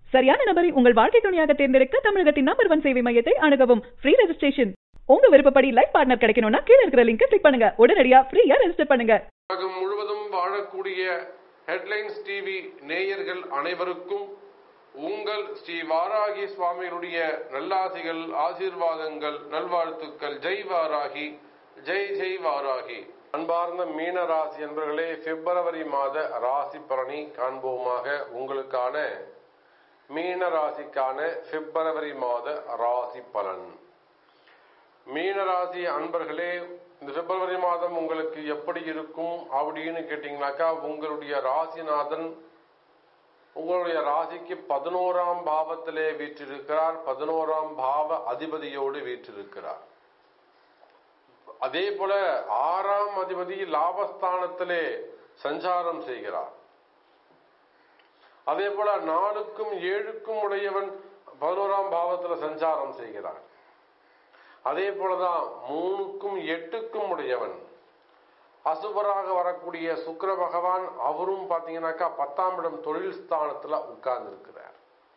சரியான நபரை உங்கள் வாழ்க்கை துணையாக தேர்ந்தெடுக்க தமிழகத்தின் நம்பர் ஒன் சேவை மையத்தை அணுகவும் ஃப்ரீ ரெஜிஸ்ட்ரேஷன் உங்க விருப்பப்படி லைஃப் பார்ட்னர் கிடைக்கணும்னா கீழ இருக்கிற லிங்கை கிளிக் பண்ணுங்க உடனடியா ஃப்ரீயா ரெஜிஸ்டர் பண்ணுங்க உலகம் முழுவதும் வாழக்கூடிய ஹெட்லைன்ஸ் டிவி நேயர்கள் அனைவருக்கும் உங்கள் ஸ்ரீ வாராகி சுவாமிகளுடைய நல்லாசிகள் ஆசீர்வாதங்கள் நல்வாழ்த்துக்கள் ஜெய் வாராகி ஜெய் ஜெய் வாராகி அன்பார்ந்த மீன ராசி என்பர்களே பிப்ரவரி மாத ராசி பலனை காண்போமாக உங்களுக்கான மீன ராசிக்கான பிப்ரவரி மாத ராசி பலன் மீனராசி அன்பர்களே இந்த பிப்ரவரி மாதம் உங்களுக்கு எப்படி இருக்கும் அப்படின்னு கேட்டீங்கன்னாக்கா உங்களுடைய ராசிநாதன் உங்களுடைய ராசிக்கு பதினோராம் பாவத்திலே வீற்றிருக்கிறார் பதினோராம் பாவ அதிபதியோடு வீற்றிருக்கிறார் அதே போல ஆறாம் அதிபதி லாபஸ்தானத்திலே சஞ்சாரம் செய்கிறார் அதே போல நாலுக்கும் ஏழுக்கும் உடையவன் பதினோராம் பாவத்துல சஞ்சாரம் செய்கிறார் அதே போலதான் மூணுக்கும் எட்டுக்கும் உடையவன் அசுபராக வரக்கூடிய சுக்கிர பகவான் அவரும் பாத்தீங்கன்னாக்கா பத்தாம் இடம் தொழில் ஸ்தானத்துல உட்கார்ந்து இருக்கிறார்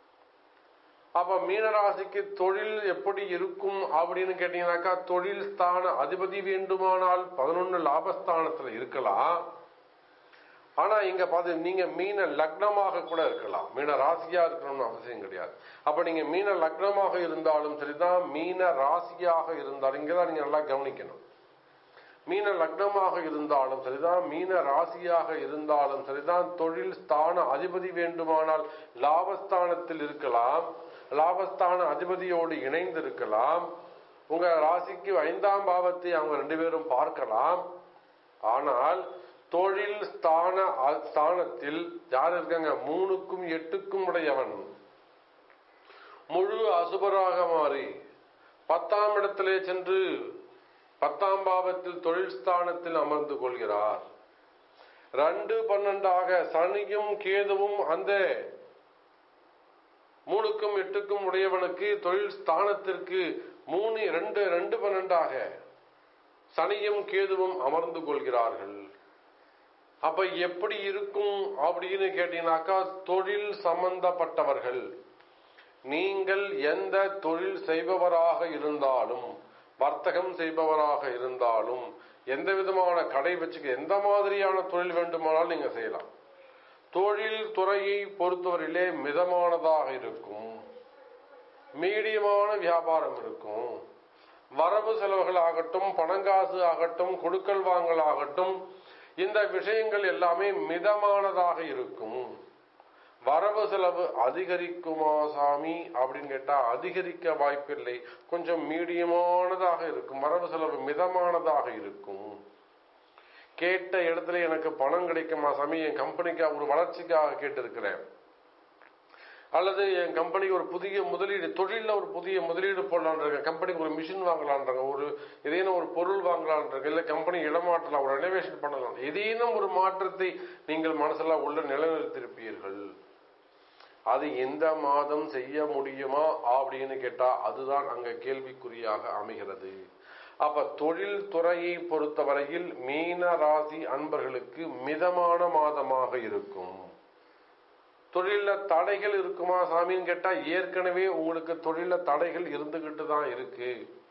அப்ப மீனராசிக்கு தொழில் எப்படி இருக்கும் அப்படின்னு கேட்டீங்கன்னாக்கா தொழில் ஸ்தான அதிபதி வேண்டுமானால் பதினொன்னு லாபஸ்தானத்துல இருக்கலாம் ஆனா இங்க பாத்து நீங்க மீன லக்னமாக கூட இருக்கலாம் மீன ராசியா இருக்கணும்னு அவசியம் கிடையாது அப்ப நீங்க மீன லக்னமாக இருந்தாலும் சரிதான் மீன ராசியாக இருந்தாலும் இங்கதான் நீங்க நல்லா கவனிக்கணும் மீன லக்னமாக இருந்தாலும் சரிதான் மீன ராசியாக இருந்தாலும் சரிதான் தொழில் ஸ்தான அதிபதி வேண்டுமானால் லாபஸ்தானத்தில் இருக்கலாம் லாபஸ்தான அதிபதியோடு இணைந்து இருக்கலாம் உங்க ராசிக்கு ஐந்தாம் பாவத்தை அவங்க ரெண்டு பேரும் பார்க்கலாம் ஆனால் தொழில் ஸ்தான ஸ்தானத்தில் யார் இருக்காங்க மூணுக்கும் எட்டுக்கும் உடையவன் முழு அசுபராக மாறி பத்தாம் இடத்திலே சென்று பத்தாம் பாவத்தில் தொழில் ஸ்தானத்தில் அமர்ந்து கொள்கிறார் ரெண்டு பன்னெண்டாக சனியும் கேதுவும் அந்த மூணுக்கும் எட்டுக்கும் உடையவனுக்கு தொழில் ஸ்தானத்திற்கு மூணு ரெண்டு ரெண்டு பன்னெண்டாக சனியும் கேதுவும் அமர்ந்து கொள்கிறார்கள் அப்ப எப்படி இருக்கும் அப்படின்னு கேட்டீங்கன்னாக்கா தொழில் சம்பந்தப்பட்டவர்கள் நீங்கள் எந்த தொழில் செய்பவராக இருந்தாலும் வர்த்தகம் செய்பவராக இருந்தாலும் எந்த விதமான கடை வச்சுக்க எந்த மாதிரியான தொழில் வேண்டுமானாலும் நீங்க செய்யலாம் தொழில் துறையை பொறுத்தவரையிலே மிதமானதாக இருக்கும் மீடியமான வியாபாரம் இருக்கும் வரவு செலவுகள் ஆகட்டும் பணங்காசு ஆகட்டும் கொடுக்கல் வாங்கல் ஆகட்டும் இந்த விஷயங்கள் எல்லாமே மிதமானதாக இருக்கும் வரவு செலவு அதிகரிக்குமா சாமி அப்படின்னு கேட்டா அதிகரிக்க வாய்ப்பில்லை கொஞ்சம் மீடியமானதாக இருக்கும் வரவு செலவு மிதமானதாக இருக்கும் கேட்ட இடத்துல எனக்கு பணம் கிடைக்குமா சாமி என் கம்பெனிக்காக ஒரு வளர்ச்சிக்காக கேட்டிருக்கிறேன் அல்லது என் கம்பெனிக்கு ஒரு புதிய முதலீடு தொழிலில் ஒரு புதிய முதலீடு போடலான்றாங்க கம்பெனிக்கு ஒரு மிஷின் வாங்கலான்றாங்க ஒரு ஏதேனும் ஒரு பொருள் வாங்கலான்றாங்க இல்லை கம்பெனி இடமாற்றலாம் ஒரு ரெனோவேஷன் பண்ணலாம் ஏதேனும் ஒரு மாற்றத்தை நீங்கள் மனசுல உள்ள நிலைநிறுத்திருப்பீர்கள் அது எந்த மாதம் செய்ய முடியுமா அப்படின்னு கேட்டா அதுதான் அங்க கேள்விக்குறியாக அமைகிறது அப்ப தொழில் துறையை பொறுத்தவரையில் மீன ராசி அன்பர்களுக்கு மிதமான மாதமாக இருக்கும் தொழில தடைகள் இருக்குமா சாமின்னு கேட்டா ஏற்கனவே உங்களுக்கு தொழில தடைகள் இருந்துகிட்டு தான் இருக்கு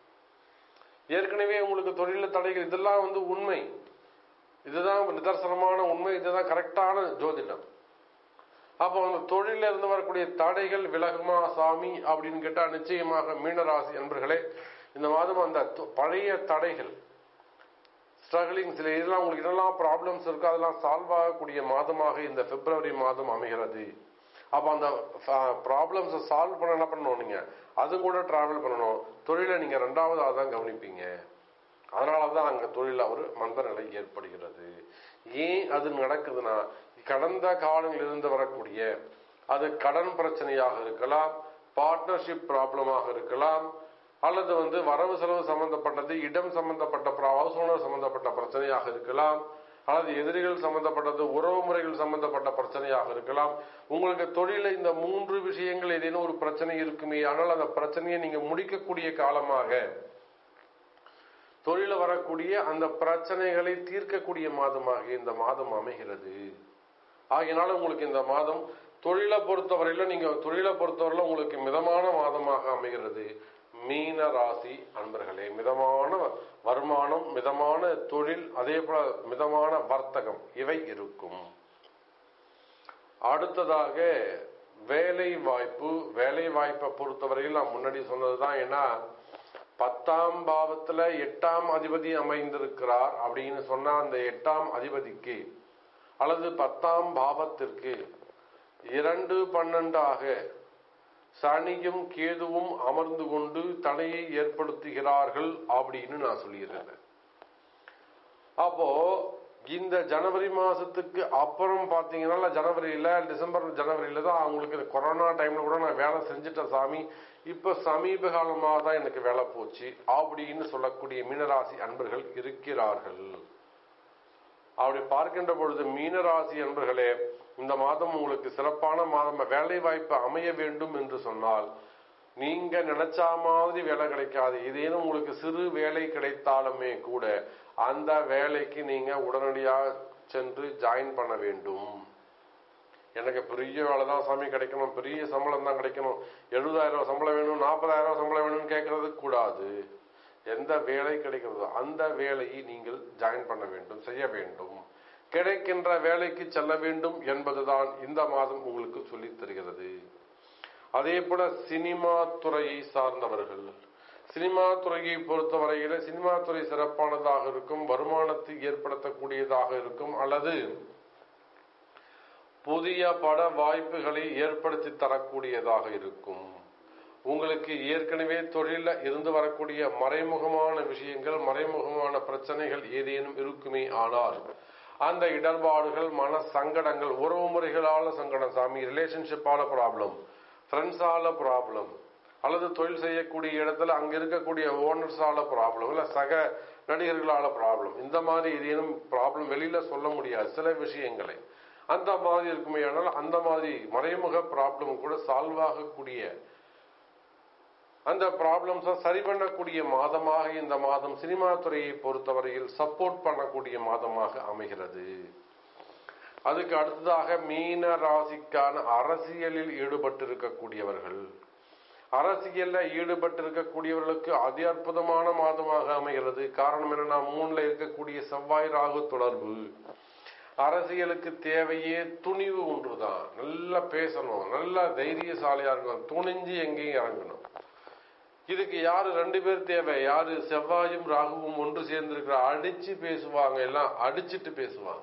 ஏற்கனவே உங்களுக்கு தொழில தடைகள் இதெல்லாம் வந்து உண்மை இதுதான் நிதர்சனமான உண்மை இதுதான் கரெக்டான ஜோதிடம் அப்போ அந்த தொழில இருந்து வரக்கூடிய தடைகள் விலகுமா சாமி அப்படின்னு கேட்டா நிச்சயமாக மீனராசி என்பர்களே இந்த மாதம் அந்த பழைய தடைகள் ஸ்ட்ரகிளிங் சில இதெல்லாம் உங்களுக்கு இதெல்லாம் ப்ராப்ளம்ஸ் இருக்கு அதெல்லாம் சால்வ் ஆகக்கூடிய மாதமாக இந்த பிப்ரவரி மாதம் அமைகிறது அப்ப அந்த ப்ராப்ளம்ஸை சால்வ் பண்ண என்ன பண்ணணும் நீங்க அது கூட டிராவல் பண்ணணும் தொழிலை நீங்க ரெண்டாவதாக தான் கவனிப்பீங்க அதனாலதான் அங்க தொழில ஒரு மந்த நிலை ஏற்படுகிறது ஏன் அது நடக்குதுன்னா கடந்த காலங்களில் இருந்து வரக்கூடிய அது கடன் பிரச்சனையாக இருக்கலாம் பார்ட்னர்ஷிப் ப்ராப்ளமாக இருக்கலாம் அல்லது வந்து வரவு செலவு சம்பந்தப்பட்டது இடம் சம்பந்தப்பட்ட ஹவுஸ் ஓனர் சம்பந்தப்பட்ட பிரச்சனையாக இருக்கலாம் அல்லது எதிரிகள் சம்பந்தப்பட்டது உறவு முறைகள் சம்பந்தப்பட்ட பிரச்சனையாக இருக்கலாம் உங்களுக்கு தொழில இந்த மூன்று விஷயங்கள் ஏதேனும் ஒரு பிரச்சனை இருக்குமே ஆனால் அந்த பிரச்சனையை நீங்க முடிக்கக்கூடிய காலமாக தொழில வரக்கூடிய அந்த பிரச்சனைகளை தீர்க்கக்கூடிய மாதமாக இந்த மாதம் அமைகிறது ஆகையினால உங்களுக்கு இந்த மாதம் தொழிலை பொறுத்தவரையில நீங்க தொழிலை பொறுத்தவரையில உங்களுக்கு மிதமான மாதமாக அமைகிறது மீன ராசி அன்பர்களே மிதமான வருமானம் மிதமான தொழில் அதே போல மிதமான வர்த்தகம் இவை இருக்கும் அடுத்ததாக வேலை வாய்ப்பு வேலை வாய்ப்பை பொறுத்தவரையில் நான் முன்னாடி சொன்னதுதான் ஏன்னா பத்தாம் பாவத்துல எட்டாம் அதிபதி அமைந்திருக்கிறார் அப்படின்னு சொன்னா அந்த எட்டாம் அதிபதிக்கு அல்லது பத்தாம் பாவத்திற்கு இரண்டு பன்னெண்டாக சனியும் கேதுவும் அமர்ந்து கொண்டு தடையை ஏற்படுத்துகிறார்கள் அப்படின்னு நான் சொல்லியிருந்தேன் அப்போ இந்த ஜனவரி மாசத்துக்கு அப்புறம் பாத்தீங்கன்னா ஜனவரியில டிசம்பர் ஜனவரியில தான் அவங்களுக்கு இந்த கொரோனா டைம்ல கூட நான் வேலை செஞ்சுட்டேன் சாமி இப்ப சமீப காலமாக தான் எனக்கு வேலை போச்சு அப்படின்னு சொல்லக்கூடிய மீனராசி அன்பர்கள் இருக்கிறார்கள் அப்படி பார்க்கின்ற பொழுது மீனராசி அன்பர்களே இந்த மாதம் உங்களுக்கு சிறப்பான மாதம் வேலை வாய்ப்பு அமைய வேண்டும் என்று சொன்னால் நீங்க நினைச்சா மாதிரி வேலை கிடைக்காது ஏதேனும் உங்களுக்கு சிறு வேலை கிடைத்தாலுமே கூட அந்த வேலைக்கு நீங்க உடனடியாக சென்று ஜாயின் பண்ண வேண்டும் எனக்கு பெரிய வேலை தான் சாமி கிடைக்கணும் பெரிய சம்பளம் தான் கிடைக்கணும் எழுபதாயிரம் சம்பளம் வேணும் நாற்பதாயிரம் சம்பளம் வேணும்னு கேட்கறது கூடாது எந்த வேலை கிடைக்கிறதோ அந்த வேலையை நீங்கள் ஜாயின் பண்ண வேண்டும் செய்ய வேண்டும் கிடைக்கின்ற வேலைக்கு செல்ல வேண்டும் என்பதுதான் இந்த மாதம் உங்களுக்கு சொல்லித் தருகிறது அதே போல சினிமா துறையை சார்ந்தவர்கள் சினிமா துறையை பொறுத்தவரையில சினிமா துறை சிறப்பானதாக இருக்கும் வருமானத்தை ஏற்படுத்தக்கூடியதாக இருக்கும் அல்லது புதிய பட வாய்ப்புகளை ஏற்படுத்தி தரக்கூடியதாக இருக்கும் உங்களுக்கு ஏற்கனவே தொழில இருந்து வரக்கூடிய மறைமுகமான விஷயங்கள் மறைமுகமான பிரச்சனைகள் ஏதேனும் இருக்குமே ஆனால் அந்த இடர்பாடுகள் மன சங்கடங்கள் உறவு முறைகளால சங்கடம் சாமி ரிலேஷன்ஷிப்பால ப்ராப்ளம் ஃப்ரெண்ட்ஸால ப்ராப்ளம் அல்லது தொழில் செய்யக்கூடிய இடத்துல அங்க இருக்கக்கூடிய ஓனர்ஸால ப்ராப்ளம் இல்ல சக நடிகர்களால ப்ராப்ளம் இந்த மாதிரி ஏதேனும் ப்ராப்ளம் வெளியில சொல்ல முடியாது சில விஷயங்களை அந்த மாதிரி இருக்குமே ஆனால் அந்த மாதிரி மறைமுக ப்ராப்ளம் கூட சால்வ் ஆகக்கூடிய அந்த ப்ராப்ளம்ஸை சரி பண்ணக்கூடிய மாதமாக இந்த மாதம் சினிமா துறையை பொறுத்தவரையில் சப்போர்ட் பண்ணக்கூடிய மாதமாக அமைகிறது அதுக்கு அடுத்ததாக மீன ராசிக்கான அரசியலில் ஈடுபட்டிருக்கக்கூடியவர்கள் அரசியல்ல ஈடுபட்டிருக்கக்கூடியவர்களுக்கு அதி அற்புதமான மாதமாக அமைகிறது காரணம் என்னன்னா மூணுல இருக்கக்கூடிய செவ்வாய் ராகு தொடர்பு அரசியலுக்கு தேவையே துணிவு ஒன்றுதான் நல்லா பேசணும் நல்லா தைரியசாலியா இருக்கணும் துணிஞ்சு எங்கேயும் இறங்கணும் இதுக்கு யாரு ரெண்டு பேர் தேவை யாரு செவ்வாயும் ராகுவும் ஒன்று சேர்ந்திருக்கிற அடிச்சு பேசுவாங்க எல்லாம் அடிச்சிட்டு பேசுவாங்க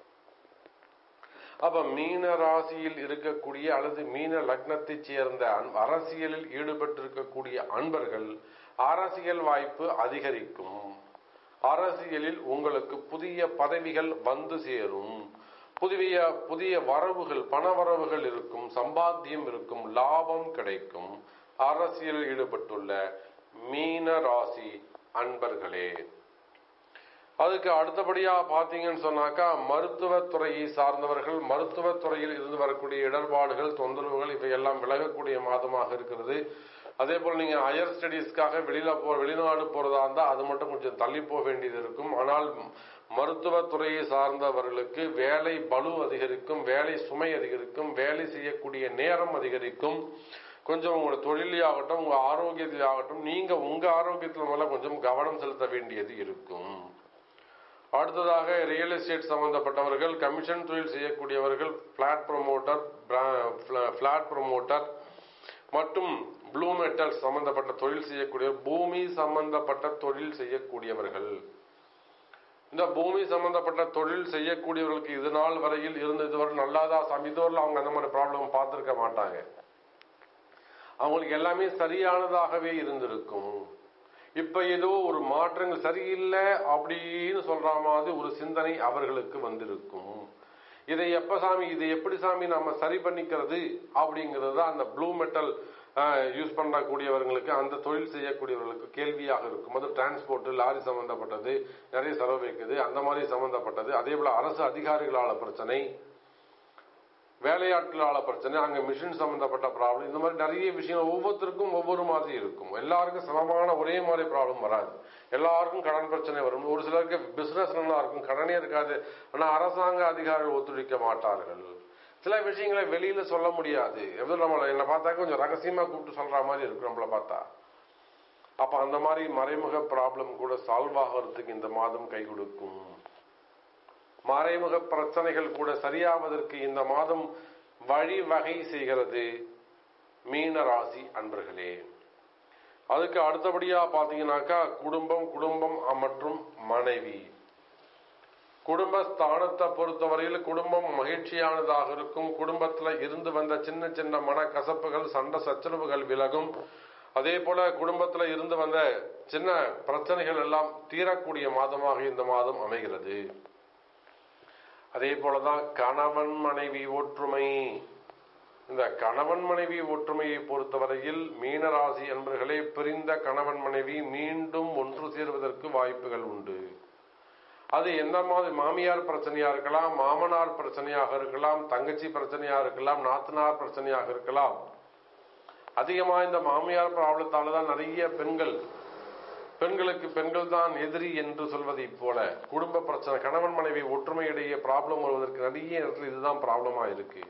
அப்ப மீன ராசியில் இருக்கக்கூடிய அல்லது மீன லக்னத்தை சேர்ந்த அரசியலில் ஈடுபட்டிருக்கக்கூடிய அன்பர்கள் அரசியல் வாய்ப்பு அதிகரிக்கும் அரசியலில் உங்களுக்கு புதிய பதவிகள் வந்து சேரும் புதிய புதிய வரவுகள் பண வரவுகள் இருக்கும் சம்பாத்தியம் இருக்கும் லாபம் கிடைக்கும் அரசியலில் ஈடுபட்டுள்ள மீன ராசி அன்பர்களே அதுக்கு அடுத்தபடியா பாத்தீங்கன்னு சொன்னாக்கா மருத்துவத்துறையை சார்ந்தவர்கள் மருத்துவத்துறையில் இருந்து வரக்கூடிய இடர்பாடுகள் தொந்தரவுகள் இவையெல்லாம் விலகக்கூடிய மாதமாக இருக்கிறது அதே போல் நீங்க ஹையர் ஸ்டடீஸ்க்காக வெளியில போ வெளிநாடு போறதா இருந்தா அது மட்டும் கொஞ்சம் தள்ளி போக வேண்டியது இருக்கும் ஆனால் மருத்துவத்துறையை சார்ந்தவர்களுக்கு வேலை பலு அதிகரிக்கும் வேலை சுமை அதிகரிக்கும் வேலை செய்யக்கூடிய நேரம் அதிகரிக்கும் கொஞ்சம் உங்களோட தொழிலையாகட்டும் உங்க ஆரோக்கியத்திலாகட்டும் நீங்க உங்க ஆரோக்கியத்துல மேல கொஞ்சம் கவனம் செலுத்த வேண்டியது இருக்கும் அடுத்ததாக ரியல் எஸ்டேட் சம்பந்தப்பட்டவர்கள் கமிஷன் தொழில் செய்யக்கூடியவர்கள் பிளாட் ப்ரொமோட்டர் பிளாட் ப்ரொமோட்டர் மற்றும் ப்ளூ மெட்டல் சம்பந்தப்பட்ட தொழில் செய்யக்கூடிய பூமி சம்பந்தப்பட்ட தொழில் செய்யக்கூடியவர்கள் இந்த பூமி சம்பந்தப்பட்ட தொழில் செய்யக்கூடியவர்களுக்கு இது நாள் வரையில் இருந்து இதுவரை நல்லாதான் சாமி இதுவரை அவங்க அந்த மாதிரி ப்ராப்ளம் பார்த்திருக்க மாட்டாங்க அவங்களுக்கு எல்லாமே சரியானதாகவே இருந்திருக்கும் இப்ப ஏதோ ஒரு மாற்றங்கள் சரியில்லை அப்படின்னு சொல்ற மாதிரி ஒரு சிந்தனை அவர்களுக்கு வந்திருக்கும் இதை எப்ப சாமி இதை எப்படி சாமி நம்ம சரி பண்ணிக்கிறது அப்படிங்கிறது தான் அந்த ப்ளூ மெட்டல் யூஸ் பண்ணக்கூடியவர்களுக்கு அந்த தொழில் செய்யக்கூடியவர்களுக்கு கேள்வியாக இருக்கும் அது டிரான்ஸ்போர்ட் லாரி சம்பந்தப்பட்டது நிறைய செலவு வைக்குது அந்த மாதிரி சம்பந்தப்பட்டது அதே போல அரசு அதிகாரிகளால பிரச்சனை வேலையாட்களால பிரச்சனை அங்க மிஷின் சம்பந்தப்பட்ட ப்ராப்ளம் இந்த மாதிரி நிறைய விஷயம் ஒவ்வொருத்தருக்கும் ஒவ்வொரு மாதிரி இருக்கும் எல்லாருக்கும் சமமான ஒரே மாதிரி ப்ராப்ளம் வராது எல்லாருக்கும் கடன் பிரச்சனை வரும் ஒரு சிலருக்கு பிசினஸ் நல்லா இருக்கும் கடனே இருக்காது ஆனா அரசாங்க அதிகாரிகள் ஒத்துழைக்க மாட்டார்கள் சில விஷயங்களை வெளியில சொல்ல முடியாது எவ்வளவு நம்மளை என்னை பார்த்தா கொஞ்சம் ரகசியமா கூப்பிட்டு சொல்ற மாதிரி இருக்கு நம்மள பார்த்தா அப்ப அந்த மாதிரி மறைமுக ப்ராப்ளம் கூட சால்வ் ஆகிறதுக்கு இந்த மாதம் கை கொடுக்கும் மறைமுக பிரச்சனைகள் கூட சரியாவதற்கு இந்த மாதம் வழிவகை செய்கிறது மீன ராசி அன்பர்களே அதுக்கு அடுத்தபடியா பாத்தீங்கன்னாக்கா குடும்பம் குடும்பம் மற்றும் மனைவி குடும்ப ஸ்தானத்தை பொறுத்தவரையில் குடும்பம் மகிழ்ச்சியானதாக இருக்கும் குடும்பத்துல இருந்து வந்த சின்ன சின்ன மனக்கசப்புகள் சண்டை சச்சரவுகள் விலகும் அதே போல குடும்பத்துல இருந்து வந்த சின்ன பிரச்சனைகள் எல்லாம் தீரக்கூடிய மாதமாக இந்த மாதம் அமைகிறது அதே போலதான் கணவன் மனைவி ஒற்றுமை இந்த கணவன் மனைவி ஒற்றுமையை பொறுத்தவரையில் மீனராசி என்பர்களே பிரிந்த கணவன் மனைவி மீண்டும் ஒன்று சேருவதற்கு வாய்ப்புகள் உண்டு அது எந்த மாதிரி மாமியார் பிரச்சனையா இருக்கலாம் மாமனார் பிரச்சனையாக இருக்கலாம் தங்கச்சி பிரச்சனையா இருக்கலாம் நாத்தனார் பிரச்சனையாக இருக்கலாம் அதிகமா இந்த மாமியார் ப்ராப்ளத்தால தான் நிறைய பெண்கள் பெண்களுக்கு பெண்கள் தான் எதிரி என்று சொல்வதை போல குடும்ப பிரச்சனை கணவன் மனைவி ஒற்றுமையிடையே ப்ராப்ளம் வருவதற்கு நிறைய இடத்துல இதுதான் ப்ராப்ளமா இருக்கு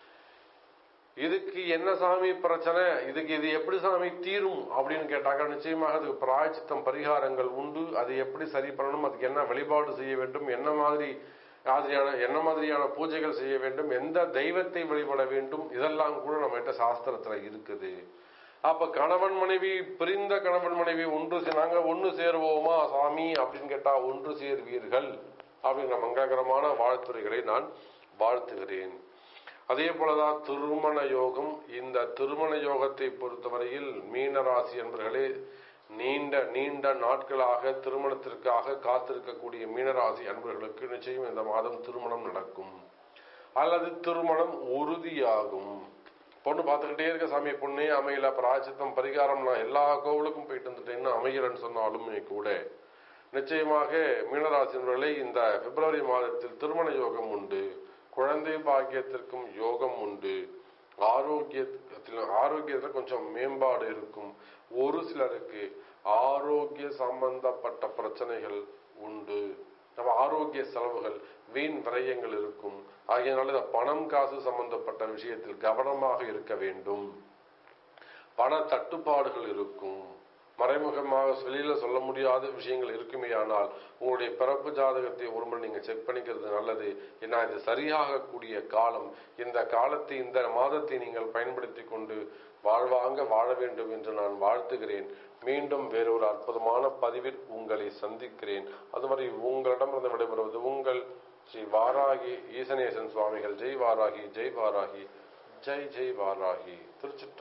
இதுக்கு என்ன சாமி பிரச்சனை இதுக்கு இது எப்படி சாமி தீரும் அப்படின்னு கேட்டாக்க நிச்சயமாக அதுக்கு பிராயச்சித்தம் பரிகாரங்கள் உண்டு அது எப்படி சரி பண்ணணும் அதுக்கு என்ன வழிபாடு செய்ய வேண்டும் என்ன மாதிரி மாதிரியான என்ன மாதிரியான பூஜைகள் செய்ய வேண்டும் எந்த தெய்வத்தை வழிபட வேண்டும் இதெல்லாம் கூட நம்மகிட்ட சாஸ்திரத்துல இருக்குது அப்ப கணவன் மனைவி பிரிந்த கணவன் மனைவி ஒன்று சே- நாங்க ஒன்று சேருவோமா சாமி அப்படின்னு கேட்டா ஒன்று சேர்வீர்கள் அப்படிங்கிற மங்களகரமான வாழ்த்துறைகளை நான் வாழ்த்துகிறேன் அதே போலதான் திருமண யோகம் இந்த திருமண யோகத்தை பொறுத்தவரையில் மீனராசி என்பர்களே நீண்ட நீண்ட நாட்களாக திருமணத்திற்காக காத்திருக்கக்கூடிய மீனராசி அன்பர்களுக்கு நிச்சயம் இந்த மாதம் திருமணம் நடக்கும் அல்லது திருமணம் உறுதியாகும் பொண்ணு பார்த்துக்கிட்டே இருக்க சாமி பொண்ணே அமையல பிராச்சித்தம் பரிகாரம் நான் எல்லா கோவிலுக்கும் போயிட்டு வந்துட்டேன்னு அமைகிறேன்னு சொன்னாலுமே கூட நிச்சயமாக மீனராசினர்களை இந்த பிப்ரவரி மாதத்தில் திருமண யோகம் உண்டு குழந்தை பாக்கியத்திற்கும் யோகம் உண்டு ஆரோக்கியத்தில் ஆரோக்கியத்தில் கொஞ்சம் மேம்பாடு இருக்கும் ஒரு சிலருக்கு ஆரோக்கிய சம்பந்தப்பட்ட பிரச்சனைகள் உண்டு நம்ம ஆரோக்கிய செலவுகள் வீண் விரயங்கள் இருக்கும் ஆகையினால இந்த பணம் காசு சம்பந்தப்பட்ட விஷயத்தில் கவனமாக இருக்க வேண்டும் பண தட்டுப்பாடுகள் இருக்கும் மறைமுகமாக வெளியில சொல்ல முடியாத விஷயங்கள் இருக்குமே ஆனால் உங்களுடைய பிறப்பு ஜாதகத்தை ஒருமுறை நீங்க செக் பண்ணிக்கிறது நல்லது ஏன்னா இது சரியாகக்கூடிய காலம் இந்த காலத்தை இந்த மாதத்தை நீங்கள் பயன்படுத்தி கொண்டு வாழ்வாங்க வாழ வேண்டும் என்று நான் வாழ்த்துகிறேன் மீண்டும் வேறொரு அற்புதமான பதிவில் உங்களை சந்திக்கிறேன் அதுவரை உங்களிடமிருந்து விடைபெறுவது உங்கள் ஸ்ரீ வாராகி ஈசனேசன் சுவாமிகள் ஜெய் வாராகி ஜெய் வாராகி ஜெய் ஜெய் வாராகி திருச்சி